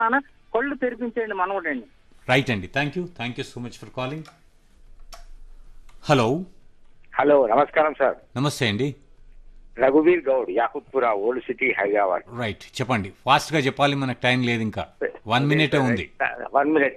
నాన్న కళ్ళు తెరిపించేయండి మనవడండి రైట్ అండి thank you thank you so much for calling hello hello నమస్కారం సార్ నమస్తే అండి రఘువీర్ Goud Yakutpura old city Hyderabad right చెప్పండి ఫాస్ట్గా చెప్పాలి మనకు టైం లేదు ఇంకా వన్ మినిటే ఉంది వన్ మినిట్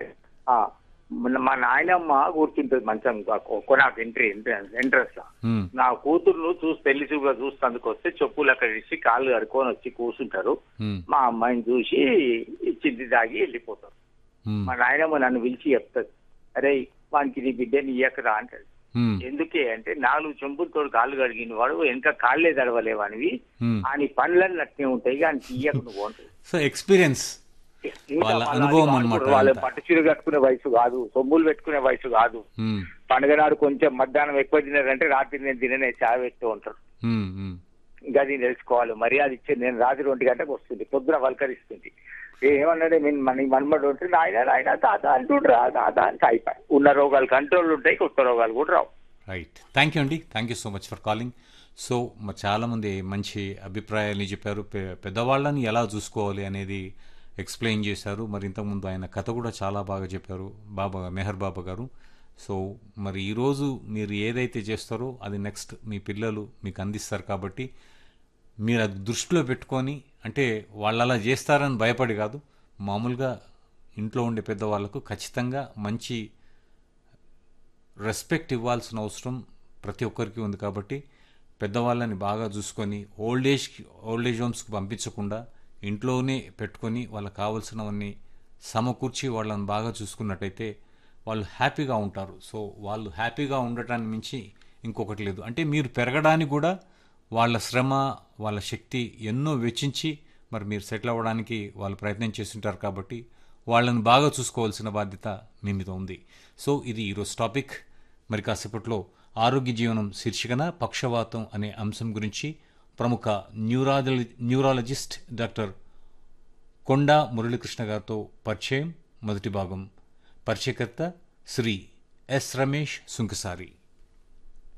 మా నాయనమ్మ కూర్చుంటుంది మంచం కొనాకు ఎంట్రీ ఎంట్రన్స్ లో Hmm. నా కూతుర్ను చూసి పెళ్లి చూపుగా చూస్తానికి వస్తే చెప్పులు అక్కడ ఇచ్చి కాళ్ళు కడుక్కొని వచ్చి కూర్చుంటారు Hmm. మా అమ్మాయిని చూసి ఇచ్చింది దాగి వెళ్ళిపోతారు Hmm. మా నాయనమ్మ నన్ను పిలిచి చెప్తాది అరే వానికి నీ బిడ్డని ఇయ్యకరా అంటది Hmm. ఎందుకే అంటే నాలుగు చెంపులతో కాళ్ళు కడిగిన వాడు వెనక కాళ్ళే తడవలేవనివి Hmm. అని పనులన్నీ అట్నే ఉంటాయి కానీ తీయకు నువ్వు అంటుంది సో ఎక్స్పీరియన్స్ ఇంకా వాళ్ళ మళ్ళా అనుభవం అది అన్నమాట వాళ్ళు అంతా. పట్టు చీర కట్టుకునే వయసు కాదు సొమ్ములు పెట్టుకునే వయసు కాదు Hmm. పండుగ నాడు కొంచెం మధ్యాహ్నం ఎక్కువ తినారంటే రాత్రి నేను తిననే చాయ్ పెడుతూ ఉంటారు Hmm. Hmm. ఇంకా అది తెలుసుకోవాలి మర్యాద ఇచ్చేది నేను రాత్రి ఒంటి గంటకు వస్తుంది పొద్దున వల్కరిస్తుంది ఏమన్నాడే నేను మన మన్మడు ఉంటే నాయన నాయన తాత అంటుండ్రా తాత అంటే అయిపోయి ఉన్న రోగాలు కంట్రోల్ ఉంటాయి కొత్త రోగాలు కూడా రావు రైట్ థ్యాంక్ యూ అండి thank you so much for calling so మరి చాలామంది మంచి అభిప్రాయాలు చెప్పారు పె- పెద్దవాళ్ళని ఎలా చూసుకోవాలి అనేది ఎక్స్ప్లెయిన్ చేశారు మరి ఇంతకుముందు ఆయన కథ కూడా చాలా బాగా చెప్పారు బాబా మెహర్ బాబా గారు సో మరి ఈరోజు మీరు ఏదైతే చేస్తారో అది నెక్స్ట్ మీ పిల్లలు మీకు అందిస్తారు కాబట్టి మీరు అది దృష్టిలో పెట్టుకొని అంటే వాళ్ళు అలా చేస్తారని భయపడి కాదు మామూలుగా ఇంట్లో ఉండే పెద్దవాళ్ళకు ఖచ్చితంగా మంచి రెస్పెక్ట్ ఇవ్వాల్సిన అవసరం ప్రతి ఒక్కరికి ఉంది కాబట్టి పెద్దవాళ్ళని బాగా చూసుకొని ఓల్డ్ ఏజ్కి ఓల్డ్ ఏజ్ హోమ్స్కి పంపించకుండా ఇంట్లోనే పెట్టుకొని వాళ్ళకి కావాల్సినవన్నీ సమకూర్చి వాళ్ళని బాగా చూసుకున్నట్టయితే వాళ్ళు హ్యాపీగా ఉంటారు సో వాళ్ళు హ్యాపీగా ఉండటాన్ని మించి ఇంకొకటి లేదు అంటే మీరు పెరగడానికి కూడా వాళ్ళ శ్రమ వాళ్ళ శక్తి ఎన్నో వెచ్చించి మరి మీరు సెటిల్ అవ్వడానికి వాళ్ళు ప్రయత్నం చేస్తుంటారు కాబట్టి వాళ్ళని బాగా చూసుకోవాల్సిన బాధ్యత మీ మీద ఉంది సో ఇది ఈరోజు టాపిక్ మరి కాసేపట్లో ఆరోగ్య జీవనం శీర్షికన పక్షవాతం అనే అంశం గురించి ప్రముఖ neurology neurologist doctor Konda Muralikrishna గారితో పరిచయం మొదటి భాగం పరిచయకర్త శ్రీ ఎస్ రమేష్ సుంకసారి